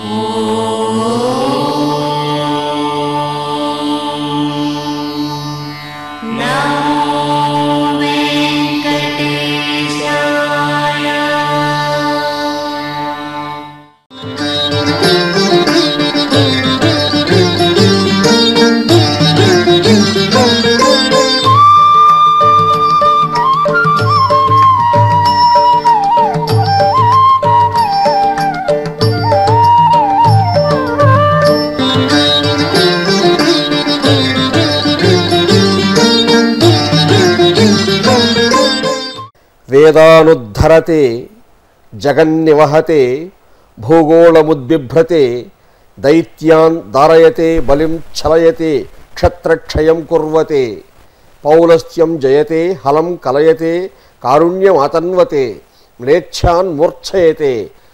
వేదానుద్ధరతే జగన్నివహతే భూగోళముద్బిభ్రతే దైత్యాన్ దారయతే బలిం ఛలయతే క్షత్రక్షయం కుర్వతే పౌలస్త్యం జయతే హలం కలయతే కారుణ్యమాతన్వతే మ్లేచ్ఛాన్ మూర్ఛయతే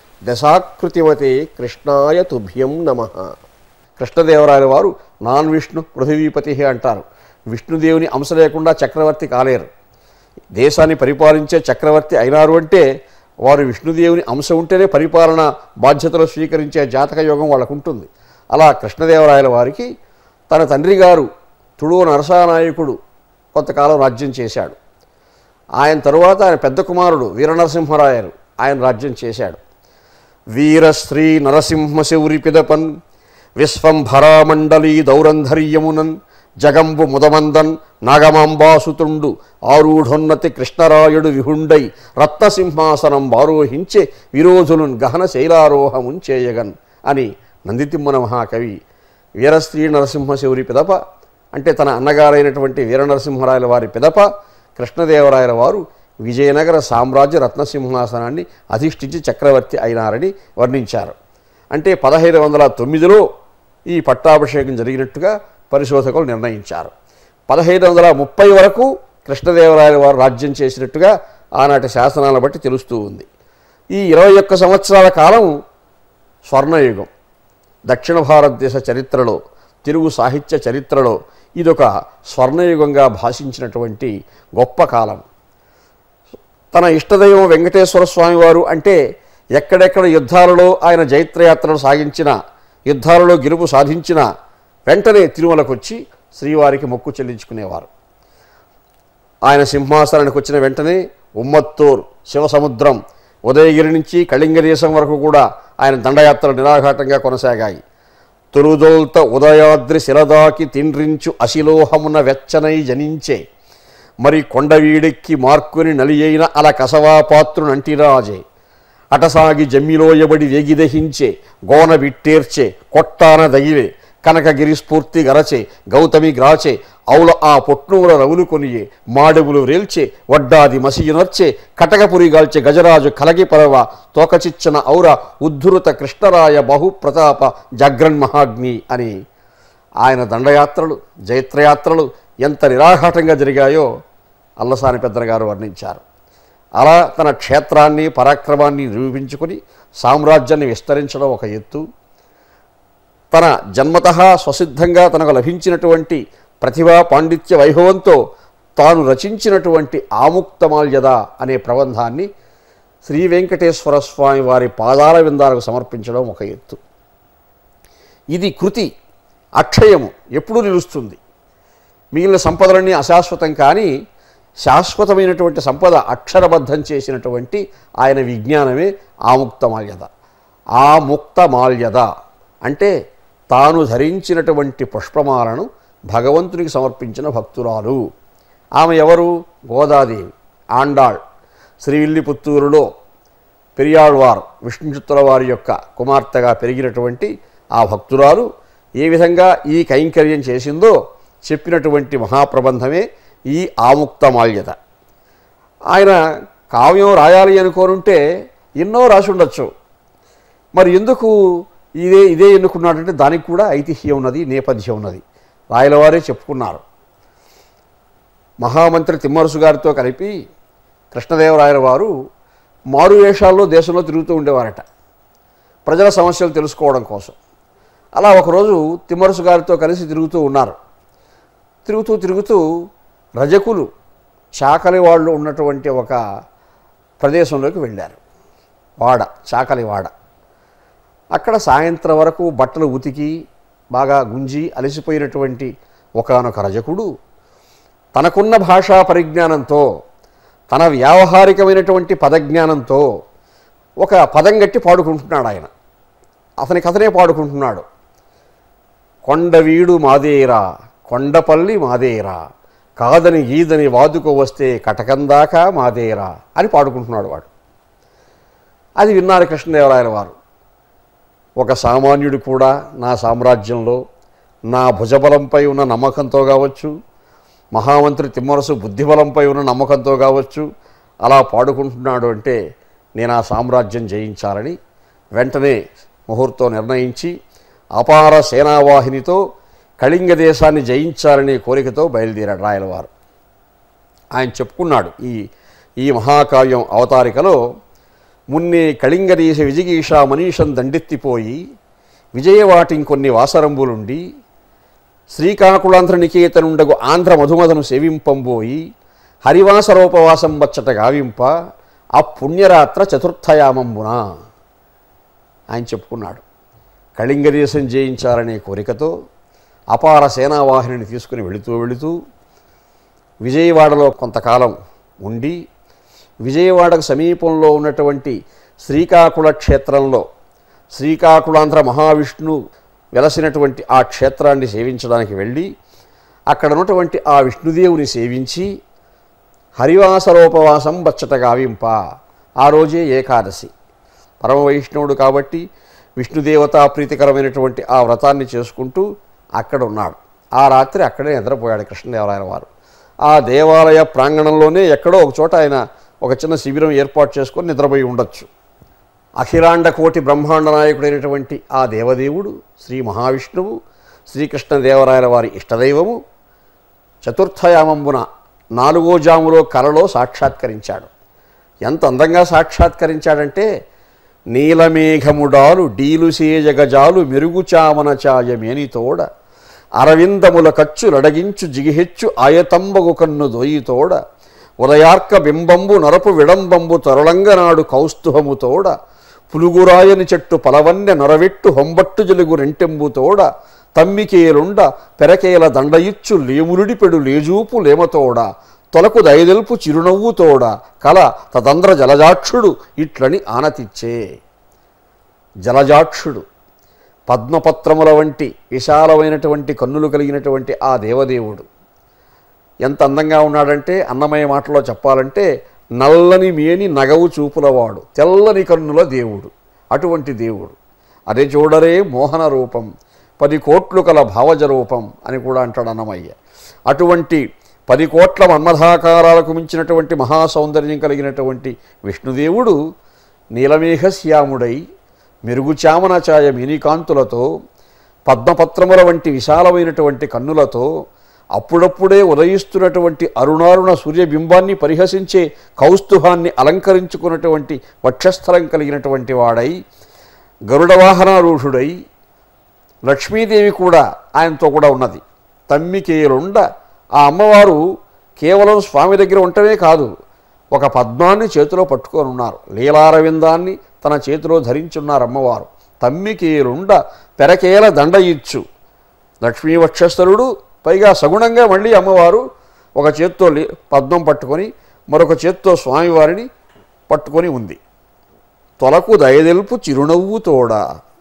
దశాకృతిమతే కృష్ణాయ తుభ్యం నమ కృష్ణదేవరాయల వారు నాన్ విష్ణు పృథివీపతి అంటారు విష్ణుదేవుని అంశ లేకుండా చక్రవర్తి కాలేరు దేశాన్ని పరిపాలించే చక్రవర్తి అయినారు అంటే వారు విష్ణుదేవుని అంశ ఉంటేనే పరిపాలన బాధ్యతలు స్వీకరించే జాతక యోగం వాళ్ళకు ఉంటుంది అలా కృష్ణదేవరాయల వారికి తన తండ్రి గారు తుడువ నరసానాయకుడు కొంతకాలం రాజ్యం చేశాడు ఆయన తరువాత ఆయన పెద్ద కుమారుడు వీరనరసింహరాయలు ఆయన రాజ్యం చేశాడు వీరశ్రీ నరసింహశౌరి పిదపన్ విశ్వంభరామండలీ దౌరంధర్యమునన్ జగంబు ముదమందన్ నాగమాంబాసుతుండు ఆరూఢోన్నతి కృష్ణరాయుడు విహుండై రత్నసింహాసనం ఆరోహించే విరోధులున్ గహన శైలారోహముంచేయగన్ అని నందితిమ్మన మహాకవి వీరశ్రీ నరసింహశౌరి పిదప అంటే తన అన్నగారైనటువంటి వీరనరసింహరాయల వారి పిదప కృష్ణదేవరాయల వారు విజయనగర సామ్రాజ్య రత్నసింహాసనాన్ని అధిష్ఠించి చక్రవర్తి అయినారని వర్ణించారు అంటే పదహైదు వందల తొమ్మిదిలో ఈ పట్టాభిషేకం జరిగినట్టుగా పరిశోధకులు నిర్ణయించారు పదహైదు వందల ముప్పై వరకు కృష్ణదేవరాయల వారు రాజ్యం చేసినట్టుగా ఆనాటి శాసనాలను బట్టి తెలుస్తూ ఉంది ఈ ఇరవై ఒక్క సంవత్సరాల కాలం స్వర్ణయుగం దక్షిణ భారతదేశ చరిత్రలో తెలుగు సాహిత్య చరిత్రలో ఇదొక స్వర్ణయుగంగా భాషించినటువంటి గొప్ప కాలం తన ఇష్టదైవం వెంకటేశ్వర స్వామి వారు అంటే ఎక్కడెక్కడ యుద్ధాలలో ఆయన జైత్రయాత్రలు సాగించిన యుద్ధాలలో గెలుపు సాధించిన వెంటనే తిరుమలకు వచ్చి శ్రీవారికి మొక్కు చెల్లించుకునేవారు ఆయన సింహాసనానికి వచ్చిన వెంటనే ఉమ్మత్తూర్ శివసముద్రం ఉదయగిరి నుంచి కళింగ దేశం వరకు కూడా ఆయన దండయాత్రలు నిరాఘాటంగా కొనసాగాయి తొలుదోల్త ఉదయాద్రి శిలదాకి తిండ్రించు అశిలోహమున వెచ్చనై జనించే మరి కొండవీడెక్కి మార్కుని నలియైన అల కసవా పాత్రునంటిరాజే అటసాగి జమ్మిలోయబడి వేగిదహించే గోన విట్టేర్చే కొట్టాన దగివే కనకగిరి స్ఫూర్తి గరచే గౌతమి గ్రాచే ఔల ఆ పొట్నూల రవులు కొనియే మాడుగులు రేల్చే వడ్డాది మసియునర్చే కటకపురి గాల్చే గజరాజు కలగి పరవ తోకచిచ్చన ఔర ఉద్ధృత కృష్ణరాయ బహుప్రతాప జగ్రన్మహాగ్ని అని ఆయన దండయాత్రలు జైత్రయాత్రలు ఎంత నిరాఘాటంగా జరిగాయో అల్లసాని పెద్దన గారు వర్ణించారు అలా తన క్షేత్రాన్ని పరాక్రమాన్ని నిరూపించుకొని సామ్రాజ్యాన్ని విస్తరించడం ఒక ఎత్తు తన జన్మత స్వసిద్ధంగా తనకు లభించినటువంటి ప్రతిభా పాండిత్య వైభవంతో తాను రచించినటువంటి ఆముక్తమాల్యద అనే ప్రబంధాన్ని శ్రీ వెంకటేశ్వర స్వామి వారి పాదాల విందాలకు సమర్పించడం ఒక ఎత్తు ఇది కృతి అక్షయము ఎప్పుడు నిలుస్తుంది మిగిలిన సంపదలన్నీ అశాశ్వతం కానీ శాశ్వతమైనటువంటి సంపద అక్షరబద్ధం చేసినటువంటి ఆయన విజ్ఞానమే ఆముక్తమాల్యద ఆముక్తమాల్యద అంటే తాను ధరించినటువంటి పుష్పమాలను భగవంతునికి సమర్పించిన భక్తురాలు ఆమె ఎవరు గోదాదేవి ఆండాళ్ శ్రీవిల్లిపుత్తూరులో పెరియాళ్వార్ విష్ణుచిత్తుల వారి యొక్క కుమార్తెగా పెరిగినటువంటి ఆ భక్తురాలు ఏ విధంగా ఈ కైంకర్యం చేసిందో చెప్పినటువంటి మహాప్రబంధమే ఈ ఆముక్తమాల్యత ఆయన కావ్యం రాయాలి అనుకోనుంటే ఎన్నో రాసి ఉండొచ్చు మరి ఎందుకు ఇదే ఇదే ఎన్నుకున్నాడంటే దానికి కూడా ఐతిహ్యం ఉన్నది నేపథ్యం ఉన్నది రాయలవారే చెప్పుకున్నారు మహామంత్రి తిమ్మరసు గారితో కలిపి కృష్ణదేవరాయల వారు మారు వేషాల్లో దేశంలో తిరుగుతూ ఉండేవారట ప్రజల సమస్యలు తెలుసుకోవడం కోసం అలా ఒకరోజు తిమ్మరసు గారితో కలిసి తిరుగుతూ ఉన్నారు తిరుగుతూ తిరుగుతూ రజకులు చాకలి వాళ్ళు ఉన్నటువంటి ఒక ప్రదేశంలోకి వెళ్ళారు వాడ చాకలి వాడ అక్కడ సాయంత్రం వరకు బట్టలు ఉతికి బాగా గుంజి అలసిపోయినటువంటి ఒకానొక రజకుడు తనకున్న భాషా పరిజ్ఞానంతో తన వ్యావహారికమైనటువంటి పదజ్ఞానంతో ఒక పదం గట్టి పాడుకుంటున్నాడు ఆయన అతని కథనే పాడుకుంటున్నాడు కొండవీడు మాదేరా కొండపల్లి మాదేరా కాదని గీదని వాదుకు వస్తే కటకందాకా మాదేరా అని పాడుకుంటున్నాడు వాడు అది విన్నారు కృష్ణదేవరాయల వారు ఒక సామాన్యుడు కూడా నా సామ్రాజ్యంలో నా భుజబలంపై ఉన్న నమ్మకంతో కావచ్చు మహామంత్రి తిమ్మరసు బుద్ధిబలంపై ఉన్న నమ్మకంతో కావచ్చు అలా పాడుకుంటున్నాడు అంటే నేను ఆ సామ్రాజ్యం జయించాలని వెంటనే ముహూర్తం నిర్ణయించి అపార సేనావాహినితో కళింగ దేశాన్ని జయించాలనే కోరికతో బయలుదేరాడు రాయలవారు ఆయన చెప్పుకున్నాడు ఈ ఈ మహాకావ్యం అవతారికలో మున్నే కళింగదేశ విజిగీష మనీషం దండెత్తిపోయి విజయవాటింకొన్ని వాసరంబులుండి శ్రీకాకుళాంధ్ర నికేతనుండగు ఆంధ్ర మధుమధను సేవింపంబోయి హరివాసరోపవాసం వచ్చట గావింప ఆ పుణ్యరాత్ర చతుర్థయామంబున ఆయన చెప్పుకున్నాడు కళింగదేశం జయించాలనే కోరికతో అపార సేనావాహినిని తీసుకుని వెళుతూ వెళుతూ విజయవాడలో కొంతకాలం ఉండి విజయవాడకు సమీపంలో ఉన్నటువంటి శ్రీకాకుళ క్షేత్రంలో శ్రీకాకుళాంధ్ర మహావిష్ణు వెలసినటువంటి ఆ క్షేత్రాన్ని సేవించడానికి వెళ్ళి అక్కడ ఉన్నటువంటి ఆ విష్ణుదేవుని సేవించి హరివాసరోపవాసం బచ్చట గావింప ఆ రోజే ఏకాదశి పరమ వైష్ణవుడు కాబట్టి విష్ణుదేవతా ప్రీతికరమైనటువంటి ఆ వ్రతాన్ని చేసుకుంటూ అక్కడ ఉన్నాడు ఆ రాత్రి అక్కడే నిద్రపోయాడు కృష్ణదేవరాయల వారు ఆ దేవాలయ ప్రాంగణంలోనే ఎక్కడో ఒక చోట ఆయన ఒక చిన్న శిబిరం ఏర్పాటు చేసుకొని నిద్రపోయి ఉండొచ్చు అఖిలాండ కోటి బ్రహ్మాండ నాయకుడైనటువంటి ఆ దేవదేవుడు శ్రీ మహావిష్ణువు శ్రీకృష్ణదేవరాయల వారి ఇష్టదైవము చతుర్థయామంబున నాలుగో జాములో కలలో సాక్షాత్కరించాడు ఎంత అందంగా సాక్షాత్కరించాడంటే నీలమేఘముడాలు డీలుసేజగజాలు మెరుగుచామన ఛాయమేనితోడ అరవిందముల ఖర్చు లడగించు జిగిహెచ్చు ఆయతంబగు కన్ను దొయ్యితోడ ఉదయార్క బింబంబు నరపు విడంబంబు తరుళంగనాడు కౌస్తుభముతోడ పులుగురాయని చెట్టు పలవన్నె నొరవెట్టు హొంబట్టు జలుగు రెంటెంబుతోడ తమ్మికేలుండ పెరకేల దండయిచ్చు లేములుడిపెడు లేజూపు లేమతోడ తొలకు దయదెల్పు చిరునవ్వుతోడ కల తదంధ్ర జలజాక్షుడు ఇట్లని ఆనతిచ్చే జలజాక్షుడు పద్మపత్రముల వంటి విశాలమైనటువంటి కన్నులు కలిగినటువంటి ఆ దేవదేవుడు ఎంత అందంగా ఉన్నాడంటే అన్నమయ్య మాటలో చెప్పాలంటే నల్లని మేని నగవు చూపులవాడు తెల్లని కన్నుల దేవుడు అటువంటి దేవుడు అదే చూడరే మోహన రూపం పది కోట్లు కల భావజ రూపం అని కూడా అంటాడు అన్నమయ్య అటువంటి పది కోట్ల మన్మథాకారాలకు మించినటువంటి మహాసౌందర్యం కలిగినటువంటి విష్ణుదేవుడు నీలమేఘశ్యాముడై మెరుగుచామన ఛాయ మినికాంతులతో పద్మపత్రముల వంటి విశాలమైనటువంటి కన్నులతో అప్పుడప్పుడే ఉదయిస్తున్నటువంటి అరుణారుణ సూర్యబింబాన్ని పరిహసించే కౌస్తుభాన్ని అలంకరించుకున్నటువంటి వక్షస్థలం కలిగినటువంటి వాడై గరుడవాహనారూఢుడై లక్ష్మీదేవి కూడా ఆయనతో కూడా ఉన్నది తమ్మికేలుండ ఆ అమ్మవారు కేవలం స్వామి దగ్గర ఉండటమే కాదు ఒక పద్మాన్ని చేతిలో పట్టుకొని ఉన్నారు లీలారవిందాన్ని తన చేతిలో ధరించున్నారు అమ్మవారు తమ్మికేలుండ పెరకేల దండ ఇచ్చు లక్ష్మీ వక్షస్థరుడు పైగా సగుణంగా మళ్ళీ అమ్మవారు ఒక చేత్తో లే- పద్మం పట్టుకొని మరొక చేత్తో స్వామివారిని పట్టుకొని ఉంది తొలకు దయదెల్పు చిరునవ్వు తోడ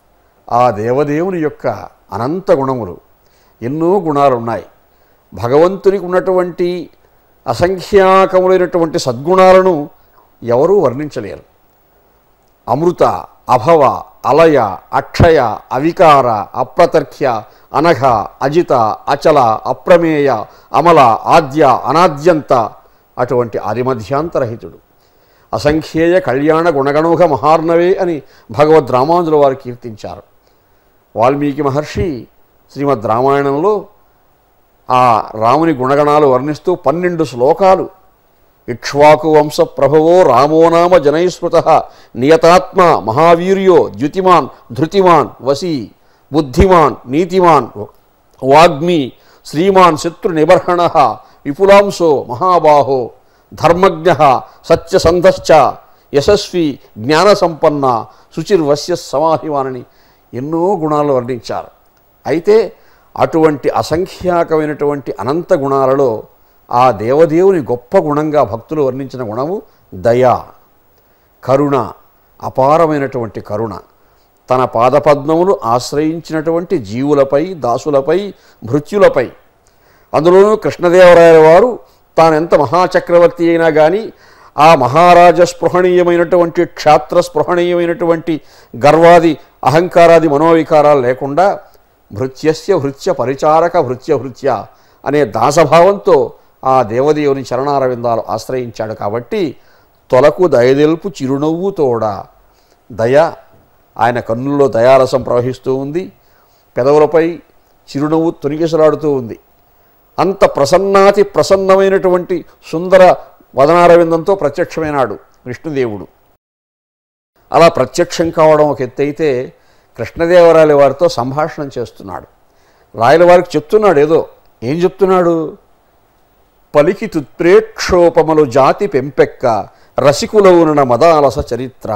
ఆ దేవదేవుని యొక్క అనంత గుణములు ఎన్నో గుణాలు ఉన్నాయి భగవంతునికి ఉన్నటువంటి అసంఖ్యాకములైనటువంటి సద్గుణాలను ఎవరూ వర్ణించలేరు అమృత అభవ అలయ అక్షయ అవికార అప్రతర్క్య అనఘ అజిత అచల అప్రమేయ అమల ఆద్య అనాద్యంత అటువంటి ఆదిమధ్యాంతరహితుడు అసంఖ్యేయ కళ్యాణ గుణగణోహ మహార్ణవే అని భగవద్ రామానుజుల వారు కీర్తించారు వాల్మీకి మహర్షి శ్రీమద్ రామాయణంలో ఆ రాముని గుణగణాలు వర్ణిస్తూ పన్నెండు శ్లోకాలు ఇక్ష్వాకు వంశ ప్రభవో రామో నామ జనైస్మృత నియతాత్మ మహావీర్యో ద్యుతిమాన్ ధృతిమాన్ వసీ బుద్ధిమాన్ నీతిమాన్ వాగ్మి శ్రీమాన్ శత్రు నిబర్హణ విపులాంశో మహాబాహో ధర్మజ్ఞ సత్యసంధశ్చ యశస్వి జ్ఞానసంపన్న శుచిర్వశ్య సమాహివానని ఎన్నో గుణాలు వర్ణించారు అయితే అటువంటి అసంఖ్యాకమైనటువంటి అనంత గుణాలలో ఆ దేవదేవుని గొప్ప గుణంగా భక్తులు వర్ణించిన గుణము దయ కరుణ అపారమైనటువంటి కరుణ తన పాదపద్మములు ఆశ్రయించినటువంటి జీవులపై దాసులపై భృత్యులపై అందులోనూ కృష్ణదేవరాయల వారు తానెంత మహాచక్రవర్తి అయినా కానీ ఆ మహారాజ స్పృహణీయమైనటువంటి క్షాత్ర స్పృహణీయమైనటువంటి గర్వాది అహంకారాది మనోవికారాలు లేకుండా భృత్యస్య భృత్య పరిచారక భృత్య భృత్య అనే దాసభావంతో ఆ దేవదేవుని చరణారవిందాలు ఆశ్రయించాడు కాబట్టి తొలకు దయదెల్పు చిరునవ్వు తోడ దయ ఆయన కన్నుల్లో దయారసం ప్రవహిస్తూ ఉంది పెదవులపై చిరునవ్వు తొనిగిసలాడుతూ ఉంది అంత ప్రసన్నాతి ప్రసన్నమైనటువంటి సుందర వదనారవిందంతో ప్రత్యక్షమైనాడు విష్ణుదేవుడు అలా ప్రత్యక్షం కావడం ఒక ఎత్తైతే కృష్ణదేవరాయల వారితో సంభాషణ చేస్తున్నాడు రాయల వారికి చెప్తున్నాడు ఏదో ఏం చెప్తున్నాడు పలికి తుత్ప్రేక్షోపమలు జాతి పెంపెక్క రసికులవున మదాలస చరిత్ర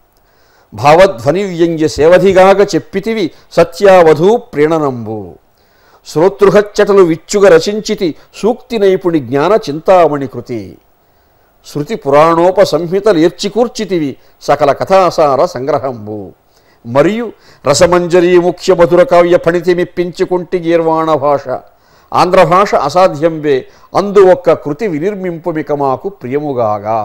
భావధ్వని వ్యంగ్య సేవధిగాగ చెప్పితివి సత్యావధూ ప్రీణనంబు శ్రోతృహచ్చటలు విచ్చుగ రచించితి సూక్తి నైపుణి జ్ఞాన చింతామణి కృతి శృతి పురాణోప సంహితలేర్చికూర్చితివి సకల కథాసార సంగ్రహంబు మరియు రసమంజరీ ముఖ్య మధుర కావ్య ఫణితిమిప్పించుకుంటి గీర్వాణ భాష ఆంధ్ర భాష అసాధ్యంబే అందు ఒక్క కృతి వినిర్మింపుమిక మాకు ప్రియముగాగా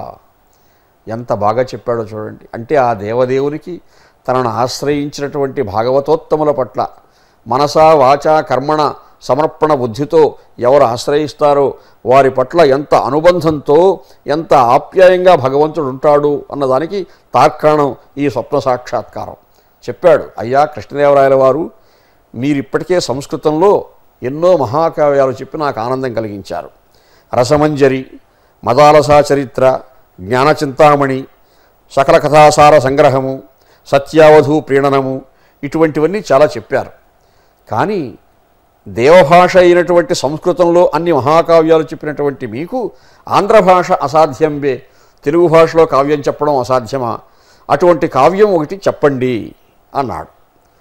ఎంత బాగా చెప్పాడో చూడండి అంటే ఆ దేవదేవునికి తనను ఆశ్రయించినటువంటి భాగవతోత్తముల పట్ల మనసా వాచా కర్మణ సమర్పణ బుద్ధితో ఎవరు ఆశ్రయిస్తారో వారి పట్ల ఎంత అనుబంధంతో ఎంత ఆప్యాయంగా భగవంతుడు ఉంటాడు అన్నదానికి తార్కాణం ఈ స్వప్న సాక్షాత్కారం చెప్పాడు అయ్యా కృష్ణదేవరాయల వారు మీరిప్పటికే సంస్కృతంలో ఎన్నో మహాకావ్యాలు చెప్పి నాకు ఆనందం కలిగించారు రసమంజరి మదాలసా చరిత్ర జ్ఞానచింతామణి సకల కథాసార సంగ్రహము సత్యావధు ప్రీణనము ఇటువంటివన్నీ చాలా చెప్పారు కానీ దేవభాష అయినటువంటి సంస్కృతంలో అన్ని మహాకావ్యాలు చెప్పినటువంటి మీకు ఆంధ్ర భాష అసాధ్యంబే తెలుగు భాషలో కావ్యం చెప్పడం అసాధ్యమా అటువంటి కావ్యం ఒకటి చెప్పండి అన్నాడు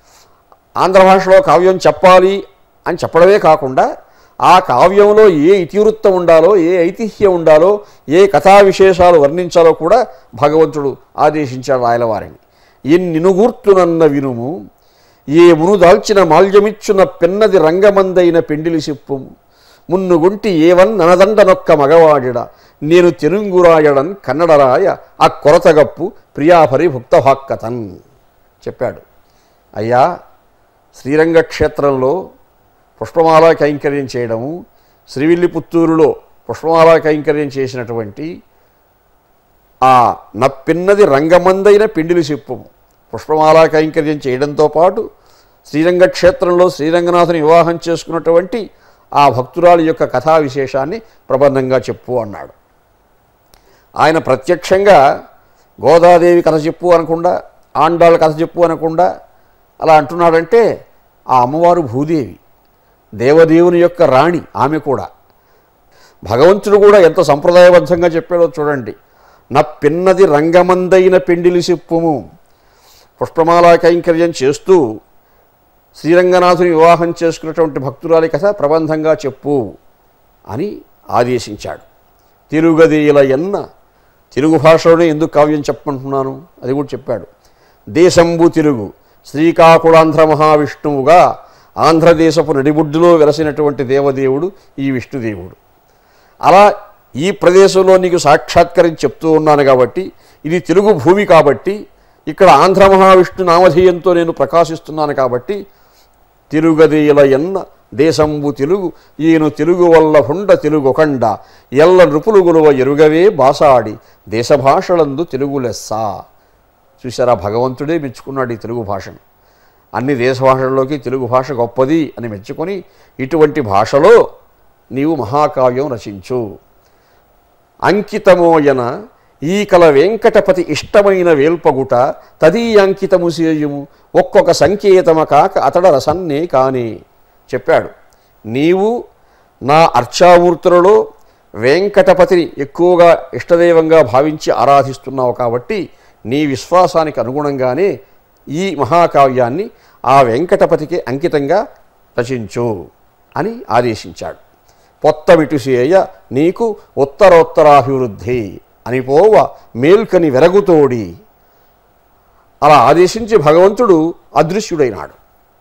ఆంధ్ర భాషలో కావ్యం చెప్పాలి అని చెప్పడమే కాకుండా ఆ కావ్యంలో ఏ ఇతివృత్తం ఉండాలో ఏ ఐతిహ్యం ఉండాలో ఏ కథా విశేషాలు వర్ణించాలో కూడా భగవంతుడు ఆదేశించాడు రాయలవారిని ఎన్నినుగూర్తునన్న వినుము ఏ మును దాల్చిన మాల్యమిచ్చున పెన్నది రంగమందైన పెండిలి సిప్పుము మున్నుగుంటి ఏవన్ ననదండనొక్క మగవాడిడ నేను తెనుంగురాయడన్ కన్నడరాయ ఆ కొరతగప్పు ప్రియాపరి భుక్తభాక్కతన్ చెప్పాడు అయ్యా శ్రీరంగ క్షేత్రంలో పుష్పమాల కైంకర్యం చేయడము శ్రీవిల్లిపుత్తూరులో పుష్పమాల కైంకర్యం చేసినటువంటి ఆ నప్పిన్నది రంగమందైన పిండిలి సిప్పము పుష్పమాల కైంకర్యం చేయడంతో పాటు శ్రీరంగ క్షేత్రంలో శ్రీరంగనాథుని వివాహం చేసుకున్నటువంటి ఆ భక్తురాలి యొక్క కథా విశేషాన్ని ప్రబంధంగా చెప్పు అన్నాడు ఆయన ప్రత్యక్షంగా గోదాదేవి కథ చెప్పు అనకుండా ఆండాళ్ళ కథ చెప్పు అనకుండా అలా అంటున్నాడంటే ఆ అమ్మవారు భూదేవి దేవదేవుని యొక్క రాణి ఆమె కూడా భగవంతుడు కూడా ఎంత సంప్రదాయబద్ధంగా చెప్పాడో చూడండి నా పిన్నది రంగమందైన పెండిలి సిప్పుము పుష్పమాలా కైంకర్యం చేస్తూ శ్రీరంగనాథుని వివాహం చేసుకున్నటువంటి భక్తురాలి కథ ప్రబంధంగా చెప్పు అని ఆదేశించాడు తిరుగదీల ఎన్న తెలుగు భాషలోనే ఎందుకు కావ్యం చెప్పమంటున్నాను అది కూడా చెప్పాడు దేశంబు తిరుగు శ్రీకాకుళాంధ్ర మహావిష్ణువుగా ఆంధ్రదేశపు నడిబుడ్డులో వెలసినటువంటి దేవదేవుడు ఈ విష్ణుదేవుడు అలా ఈ ప్రదేశంలో నీకు సాక్షాత్కరించి చెప్తూ ఉన్నాను కాబట్టి ఇది తెలుగు భూమి కాబట్టి ఇక్కడ ఆంధ్ర మహావిష్ణు నామధేయంతో నేను ప్రకాశిస్తున్నాను కాబట్టి తిరుగదీల ఎన్న దేశంబు తెలుగు ఈయన తెలుగు వల్ల హుండ తెలుగు కొండ ఎల్ల నృపులు గులువ ఎరుగవే బాసాడి దేశ భాషలందు తెలుగు లెస్స చూసారా భగవంతుడే మెచ్చుకున్నాడు ఈ తెలుగు భాషను అన్ని దేశ భాషల్లోకి తెలుగు భాష గొప్పది అని మెచ్చుకొని ఇటువంటి భాషలో నీవు మహాకావ్యం రచించు అంకితమోయన ఈకల వెంకటపతి ఇష్టమైన వేల్పగుట తదీయాంకితము సేయుము ఒక్కొక్క సంకేతమ కాక అతడ రసన్నే కాని చెప్పాడు నీవు నా అర్చామూర్తులలో వెంకటపతిని ఎక్కువగా ఇష్టదైవంగా భావించి ఆరాధిస్తున్నావు కాబట్టి నీ విశ్వాసానికి అనుగుణంగానే ఈ మహాకావ్యాన్ని ఆ వెంకటపతికి అంకితంగా రచించు అని ఆదేశించాడు పొత్తమిటుసేయ నీకు ఉత్తరోత్తరాభివృద్ధి అని పోవ మేల్కని వెరగుతోడి అలా ఆదేశించి భగవంతుడు అదృశ్యుడైనాడు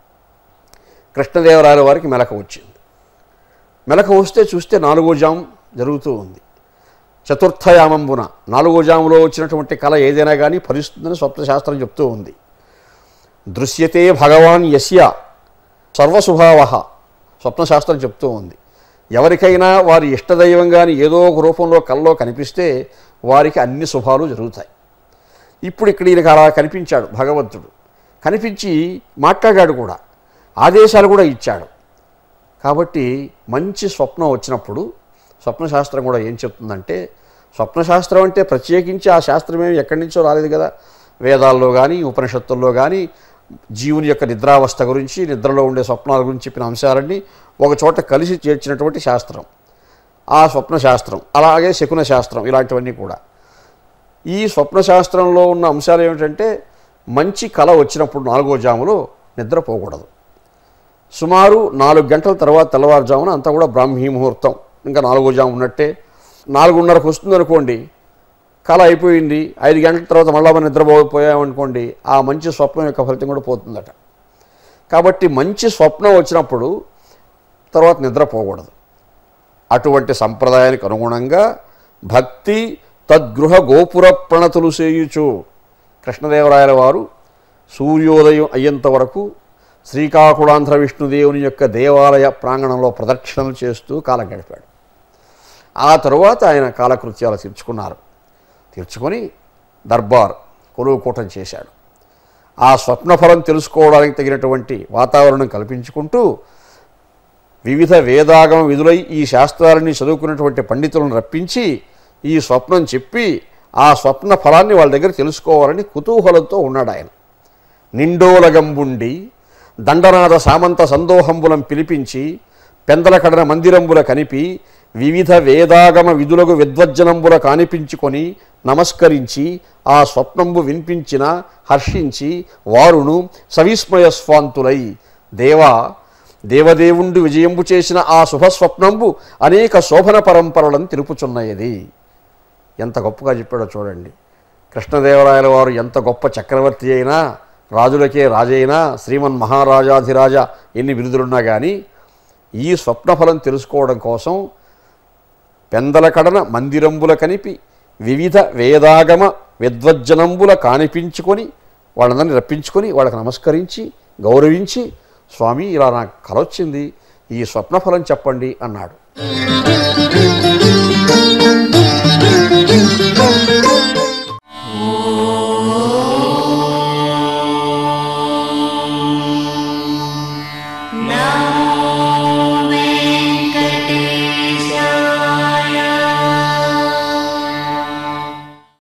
కృష్ణదేవరాయల వారికి మెలక వచ్చింది మెలక వస్తే చూస్తే నాలుగో జాము జరుగుతూ ఉంది చతుర్థయామంబున నాలుగో జాములో వచ్చినటువంటి కళ ఏదైనా కానీ ఫలిస్తుందని స్వప్నశాస్త్రం చెప్తూ ఉంది దృశ్యతే భగవాన్ యస్య సర్వస్వభావ స్వప్నశాస్త్రం చెప్తూ ఉంది ఎవరికైనా వారి ఇష్టదైవం కానీ ఏదో ఒక రూపంలో కల్లో కనిపిస్తే వారికి అన్ని శుభాలు జరుగుతాయి ఇప్పుడు ఇక్కడ ఈయనకు అలా కనిపించాడు భగవంతుడు కనిపించి మాట్లాడాడు కూడా ఆదేశాలు కూడా ఇచ్చాడు కాబట్టి మంచి స్వప్నం వచ్చినప్పుడు స్వప్నశాస్త్రం కూడా ఏం చెప్తుందంటే స్వప్నశాస్త్రం అంటే ప్రత్యేకించి ఆ శాస్త్రం ఏమి ఎక్కడి నుంచో రాలేదు కదా వేదాల్లో కానీ ఉపనిషత్తుల్లో కానీ జీవుని యొక్క నిద్రావస్థ గురించి నిద్రలో ఉండే స్వప్నాల గురించి చెప్పిన అంశాలన్నీ ఒక చోట కలిసి చేర్చినటువంటి శాస్త్రం ఆ స్వప్న శాస్త్రం అలాగే శకున శాస్త్రం ఇలాంటివన్నీ కూడా ఈ స్వప్న శాస్త్రంలో ఉన్న అంశాలు ఏమిటంటే మంచి కళ వచ్చినప్పుడు నాలుగో జాములో నిద్రపోకూడదు సుమారు నాలుగు గంటల తర్వాత తెల్లవారుజామున అంతా కూడా బ్రాహ్మీ ముహూర్తం ఇంకా నాలుగో జాము ఉన్నట్టే నాలుగున్నరకు వస్తుంది అనుకోండి కళ అయిపోయింది ఐదు గంటల తర్వాత మళ్ళా మనం నిద్రపోయామనుకోండి ఆ మంచి స్వప్నం యొక్క ఫలితం కూడా పోతుందట కాబట్టి మంచి స్వప్నం వచ్చినప్పుడు తర్వాత నిద్రపోకూడదు అటువంటి సంప్రదాయానికి అనుగుణంగా భక్తి తద్గృహ గోపుర ప్రణతులు చేయుచు కృష్ణదేవరాయల వారు సూర్యోదయం అయ్యేంత వరకు శ్రీకాకుళాంధ్ర విష్ణుదేవుని యొక్క దేవాలయ ప్రాంగణంలో ప్రదక్షిణలు చేస్తూ కాలం గడిపాడు ఆ తరువాత ఆయన కాలకృత్యాలు తీర్చుకున్నారు తీర్చుకొని దర్బార్ కొలువుకూటం చేశాడు ఆ స్వప్నఫలం తెలుసుకోవడానికి తగినటువంటి వాతావరణం కల్పించుకుంటూ వివిధ వేదాగమ విధులై ఈ శాస్త్రాలని చదువుకున్నటువంటి పండితులను రప్పించి ఈ స్వప్నం చెప్పి ఆ స్వప్న ఫలాన్ని వాళ్ళ దగ్గర తెలుసుకోవాలని కుతూహలంతో ఉన్నాడు ఆయన నిండోలగంబుండి దండనాద సామంత సందోహంబులం పిలిపించి పెందలకడన మందిరంబుల కనిపి వివిధ వేదాగమ విధులకు విద్వజ్జనంబుల కానిపించుకొని నమస్కరించి ఆ స్వప్నంబు వినిపించిన హర్షించి వారును సవిస్మయ స్వాంతులై దేవా దేవదేవుండు విజయంబు చేసిన ఆ శుభస్వప్నంబు అనేక శోభన పరంపరలను తెలుపుచున్నయది ఎంత గొప్పగా చెప్పాడో చూడండి కృష్ణదేవరాయల వారు ఎంత గొప్ప చక్రవర్తి అయినా రాజులకే రాజైనా శ్రీమన్ మహారాజాధిరాజ ఎన్ని బిరుదులున్నా కానీ ఈ స్వప్నఫలం తెలుసుకోవడం కోసం పెందల మందిరంబుల కనిపి వివిధ వేదాగమ విద్వజ్జనంబుల కానిపించుకొని వాళ్ళందరినీ రప్పించుకొని వాళ్ళకి నమస్కరించి గౌరవించి స్వామి ఇలా నాకు కల వచ్చింది ఈ స్వప్నఫలం చెప్పండి అన్నాడు